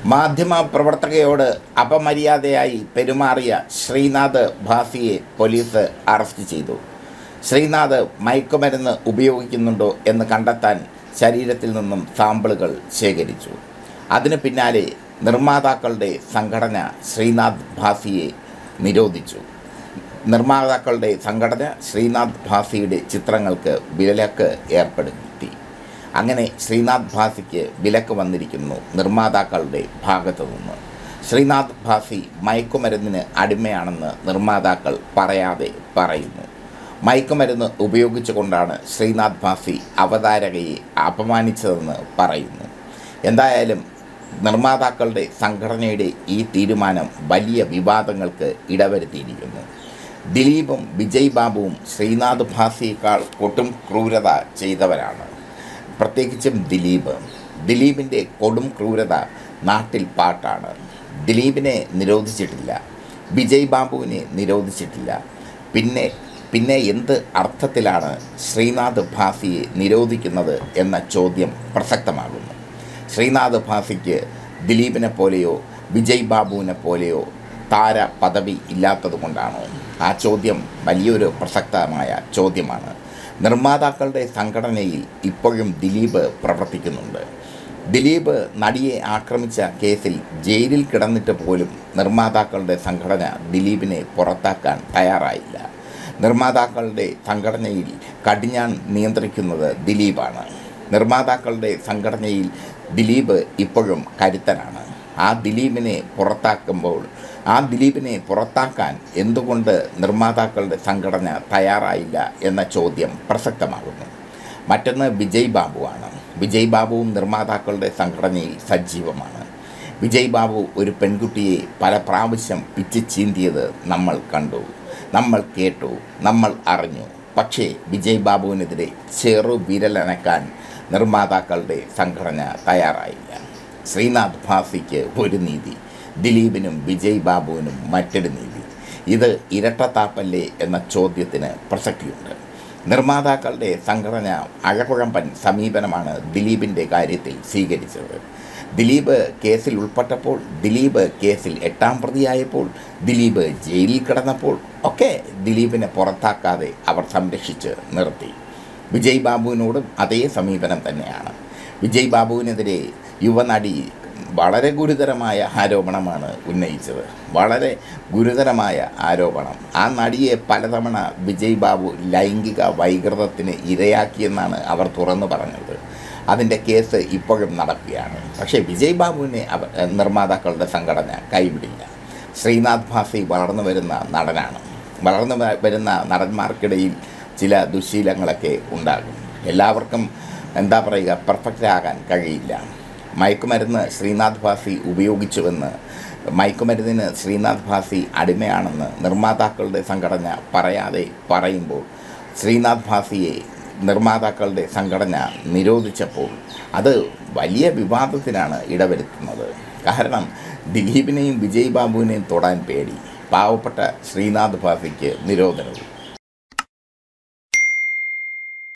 മാധ്യമ പ്രവർത്തകയോട് അപമര്യാദയായി പെരുമാറിയ ശ്രീനാഥ് ഭാസിയെ പോലീസ് അറസ്റ്റ് ചെയ്തു ശ്രീനാഥ് മയക്കുമരുന്ന് ഉപയോഗിക്കുന്നുണ്ടോ എന്ന് കണ്ടെത്താൻ ശരീരത്തിൽ നിന്നും സാമ്പിളുകൾ ശേഖരിച്ചു അതിന് പിന്നാലെ നിർമ്മാതാക്കളുടെ സംഘടന ശ്രീനാഥ് ഭാസിയെ നിരോധിച്ചു നിർമ്മാതാക്കളുടെ സംഘടന ശ്രീനാഥ് ഭാസിയുടെ ചിത്രങ്ങൾക്ക് വിലക്ക് ഏർപ്പെടുത്തി അങ്ങനെ ശ്രീനാഥ് ഭാസിക്ക് വിലക്ക് വന്നിരിക്കുന്നു നിർമ്മാതാക്കളുടെ ഭാഗത്തു നിന്ന് ശ്രീനാഥ് ഭാസി മയക്കുമരുന്നിന് അടിമയാണെന്ന് നിർമ്മാതാക്കൾ പറയാതെ പറയുന്നു മയക്കുമരുന്ന് ഉപയോഗിച്ചുകൊണ്ടാണ് ശ്രീനാഥ് ഭാസി അവതാരകയെ അപമാനിച്ചതെന്ന് പറയുന്നു എന്തായാലും നിർമ്മാതാക്കളുടെ സംഘടനയുടെ ഈ തീരുമാനം വലിയ വിവാദങ്ങൾക്ക് ഇടവരുത്തിയിരിക്കുന്നു ദിലീപും വിജയ് ബാബുവും ശ്രീനാഥ് ഭാസിയേക്കാൾ കൊടും ക്രൂരത ചെയ്തവരാണ് പ്രത്യേകിച്ചും ദിലീപ് ദിലീപിൻ്റെ കൊടും ക്രൂരത നാട്ടിൽ പാട്ടാണ് ദിലീപിനെ നിരോധിച്ചിട്ടില്ല വിജയ് ബാബുവിനെ നിരോധിച്ചിട്ടില്ല പിന്നെ പിന്നെ എന്ത് അർത്ഥത്തിലാണ് ശ്രീനാഥ് ഭാസിയെ നിരോധിക്കുന്നത് എന്ന ചോദ്യം പ്രസക്തമാകുന്നു ശ്രീനാഥ് ഭാസിക്ക് ദിലീപിനെ പോലെയോ വിജയ് ബാബുവിനെ പോലെയോ താര പദവി ഇല്ലാത്തതുകൊണ്ടാണോ ആ ചോദ്യം വലിയൊരു പ്രസക്തമായ ചോദ്യമാണ് നിർമ്മാതാക്കളുടെ സംഘടനയിൽ ഇപ്പോഴും ദിലീപ് പ്രവർത്തിക്കുന്നുണ്ട് ദിലീപ് നടിയെ ആക്രമിച്ച കേസിൽ ജയിലിൽ കിടന്നിട്ട് പോലും നിർമ്മാതാക്കളുടെ സംഘടന ദിലീപിനെ പുറത്താക്കാൻ തയ്യാറായില്ല നിർമ്മാതാക്കളുടെ സംഘടനയിൽ കടിഞ്ഞാൺ നിയന്ത്രിക്കുന്നത് ദിലീപാണ് നിർമ്മാതാക്കളുടെ സംഘടനയിൽ ദിലീപ് ഇപ്പോഴും കരുത്തനാണ് ആ ദിലീപിനെ പുറത്താക്കുമ്പോൾ ആ ദിലീപിനെ പുറത്താക്കാൻ എന്തുകൊണ്ട് നിർമ്മാതാക്കളുടെ സംഘടന തയ്യാറായില്ല എന്ന ചോദ്യം പ്രസക്തമാകുന്നു മറ്റൊന്ന് വിജയ് ബാബുവാണ് വിജയ് ബാബുവും നിർമ്മാതാക്കളുടെ സംഘടനയിൽ സജീവമാണ് വിജയ് ബാബു ഒരു പെൺകുട്ടിയെ പല പ്രാവശ്യം പിച്ച് ചീന്തിയത് നമ്മൾ കണ്ടു നമ്മൾ കേട്ടു നമ്മൾ അറിഞ്ഞു പക്ഷേ വിജയ് ബാബുവിനെതിരെ ചെറു വിരലനക്കാൻ നിർമ്മാതാക്കളുടെ സംഘടന തയ്യാറായില്ല ശ്രീനാഥ് ഭാസിക്ക് ഒരു നീതി ദിലീപിനും വിജയ് ബാബുവിനും മറ്റൊരു നീതി ഇത് ഇരട്ടത്താപ്പല്ലേ എന്ന ചോദ്യത്തിന് പ്രസക്തിയുണ്ട് നിർമ്മാതാക്കളുടെ സംഘടന അഴകുഴമ്പൻ സമീപനമാണ് ദിലീപിൻ്റെ കാര്യത്തിൽ സ്വീകരിച്ചത് ദിലീപ് കേസിൽ ഉൾപ്പെട്ടപ്പോൾ ദിലീപ് കേസിൽ എട്ടാം പ്രതിയായപ്പോൾ ദിലീപ് ജയിലിൽ കിടന്നപ്പോൾ ഒക്കെ ദിലീപിനെ പുറത്താക്കാതെ അവർ സംരക്ഷിച്ച് നിർത്തി വിജയ് ബാബുവിനോടും അതേ സമീപനം തന്നെയാണ് വിജയ് ബാബുവിനെതിരെ യുവനടി വളരെ ഗുരുതരമായ ആരോപണമാണ് ഉന്നയിച്ചത് വളരെ ഗുരുതരമായ ആരോപണം ആ നടിയെ പലതവണ വിജയ് ബാബു ലൈംഗിക വൈകൃതത്തിന് ഇരയാക്കിയെന്നാണ് അവർ തുറന്നു പറഞ്ഞത് അതിൻ്റെ കേസ് ഇപ്പോഴും നടക്കുകയാണ് പക്ഷേ വിജയ് ബാബുവിനെ അവർ നിർമ്മാതാക്കളുടെ സംഘടന കൈവിടില്ല ശ്രീനാഥ് ഭാസി വളർന്നു വരുന്ന നടനാണ് വളർന്നു വ- വരുന്ന നടന്മാർക്കിടയിൽ ചില ദുശീലങ്ങളൊക്കെ ഉണ്ടാകും എല്ലാവർക്കും എന്താ പറയുക പെർഫെക്റ്റ് ആകാൻ കഴിയില്ല മയക്കുമരുന്ന് ശ്രീനാഥ് ഭാസി ഉപയോഗിച്ചുവെന്ന് മയക്കുമരുന്നിന് ശ്രീനാഥ് ഭാസി അടിമയാണെന്ന് നിർമ്മാതാക്കളുടെ സംഘടന പറയാതെ പറയുമ്പോൾ ശ്രീനാഥ് ഭാസിയെ നിർമ്മാതാക്കളുടെ സംഘടന നിരോധിച്ചപ്പോൾ അത് വലിയ വിവാദത്തിനാണ് ഇടവരുത്തുന്നത് കാരണം ദിലീപിനെയും വിജയ് ബാബുവിനെയും തൊടാൻ പേടി പാവപ്പെട്ട ശ്രീനാഥ് ഭാസിക്ക് നിരോധനവും